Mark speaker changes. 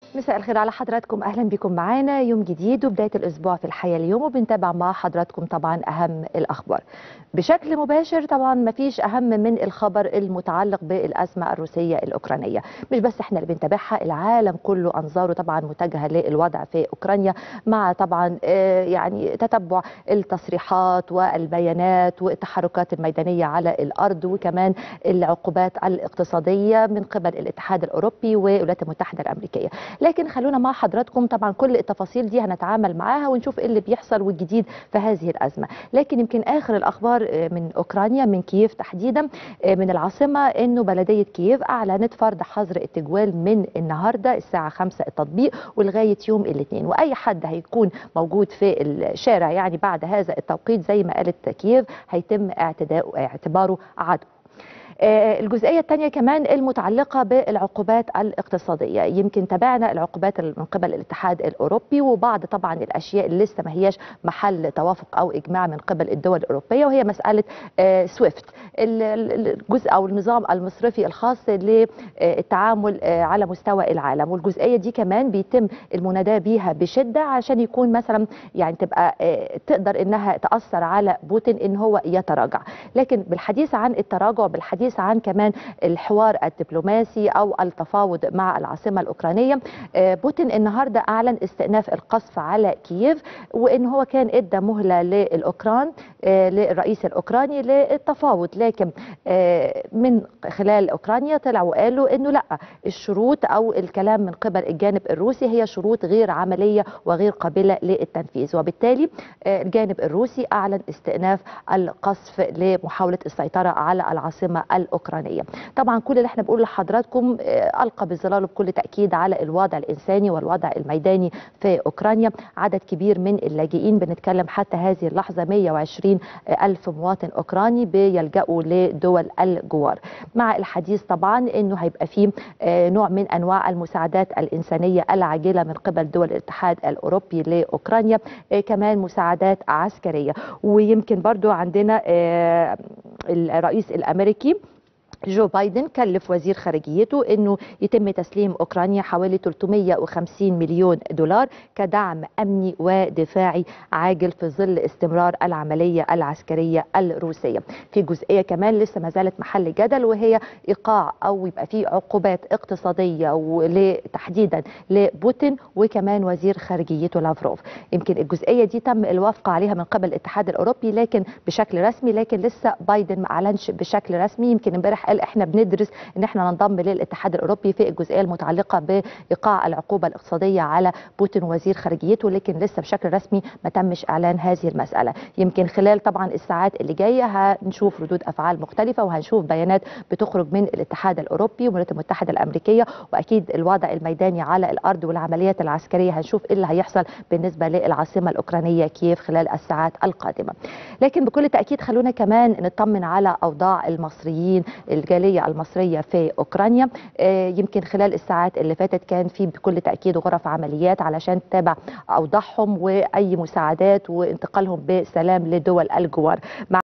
Speaker 1: مساء الخير على حضراتكم اهلا بكم معانا يوم جديد وبدايه الاسبوع في الحياه اليوم وبنتابع مع حضراتكم طبعا اهم الاخبار بشكل مباشر طبعا ما فيش اهم من الخبر المتعلق بالازمه الروسيه الاوكرانيه مش بس احنا اللي بنتابعها العالم كله انظاره طبعا متجهه للوضع في اوكرانيا مع طبعا آه، يعني تتبع التصريحات والبيانات والتحركات الميدانيه على الارض وكمان العقوبات الاقتصاديه من قبل الاتحاد الاوروبي والولايات المتحده الامريكيه لكن خلونا مع حضراتكم طبعا كل التفاصيل دي هنتعامل معاها ونشوف ايه اللي بيحصل والجديد في هذه الازمه لكن يمكن اخر الاخبار آه، من اوكرانيا من كييف تحديدا آه، من العاصمه انه بلديه كييف اعلنت فرض حظر التجوال من النهارده الساعه 5 التطبيق ولغايه يوم الاثنين واي حد هيكون موجود في الشارع يعني بعد هذا التوقيت زي ما قالت كييف هيتم اعتداء اعتباره عدو آه، الجزئية الثانية كمان المتعلقة بالعقوبات الاقتصادية يمكن تابعنا العقوبات من قبل الاتحاد الأوروبي وبعض طبعا الأشياء اللي لسه ما هياش محل توافق أو إجماع من قبل الدول الأوروبية وهي مسألة آه، سويفت ال- ال- الجزء أو النظام المصرفي الخاص للتعامل آه، على مستوى العالم والجزئية دي كمان بيتم المناداة بيها بشدة عشان يكون مثلا يعني تبقى آه، تقدر إنها تأثر على بوتين إن هو يتراجع لكن بالحديث عن التراجع بالحديث عن كمان الحوار الدبلوماسي او التفاوض مع العاصمه الاوكرانيه آه، بوتين النهارده اعلن استئناف القصف على كييف وان هو كان ادى مهله للاوكران آه، للرئيس الاوكراني للتفاوض لكن آه، من خلال اوكرانيا طلعوا وقالوا انه لا الشروط او الكلام من قبل الجانب الروسي هي شروط غير عمليه وغير قابله للتنفيذ وبالتالي آه، الجانب الروسي اعلن استئناف القصف لمحاوله السيطره على العاصمه الاوكرانيه طبعا كل اللي احنا بنقول لحضراتكم آه، القى بالظلال بكل تاكيد على الوضع الانساني والوضع الميداني في اوكرانيا عدد كبير من اللاجئين بنتكلم حتى هذه اللحظه 120 الف مواطن اوكراني بيلجأوا لدول الجوار مع الحديث طبعا انه هيبقى فيه آه، نوع من انواع المساعدات الانسانيه العاجله من قبل دول الاتحاد الاوروبي لاوكرانيا آه، كمان مساعدات عسكريه ويمكن برضو عندنا آه، الرئيس الامريكي جو بايدن كلف وزير خارجيته انه يتم تسليم اوكرانيا حوالي 350 مليون دولار كدعم امني ودفاعي عاجل في ظل استمرار العمليه العسكريه الروسيه. في جزئيه كمان لسه ما زالت محل جدل وهي ايقاع او يبقى في عقوبات اقتصاديه وتحديدا لبوتين وكمان وزير خارجيته لافروف. يمكن الجزئيه دي تم الوافق عليها من قبل الاتحاد الاوروبي لكن بشكل رسمي لكن لسه بايدن ما اعلنش بشكل رسمي يمكن امبارح قال احنا بندرس ان احنا ننضم للاتحاد الاوروبي في الجزئيه المتعلقه بايقاع العقوبه الاقتصاديه على بوتين وزير خارجيته لكن لسه بشكل رسمي ما تمش اعلان هذه المساله يمكن خلال طبعا الساعات اللي جايه هنشوف ردود افعال مختلفه وهنشوف بيانات بتخرج من الاتحاد الاوروبي والولايات المتحده الامريكيه واكيد الوضع الميداني على الارض والعمليات العسكريه هنشوف ايه اللي هيحصل بالنسبه للعاصمه الاوكرانيه كييف خلال الساعات القادمه لكن بكل تاكيد خلونا كمان نطمن على اوضاع المصريين الجاليه المصريه في اوكرانيا آه، يمكن خلال الساعات اللي فاتت كان في بكل تاكيد غرف عمليات علشان تتابع اوضاعهم واي مساعدات وانتقالهم بسلام لدول الجوار مع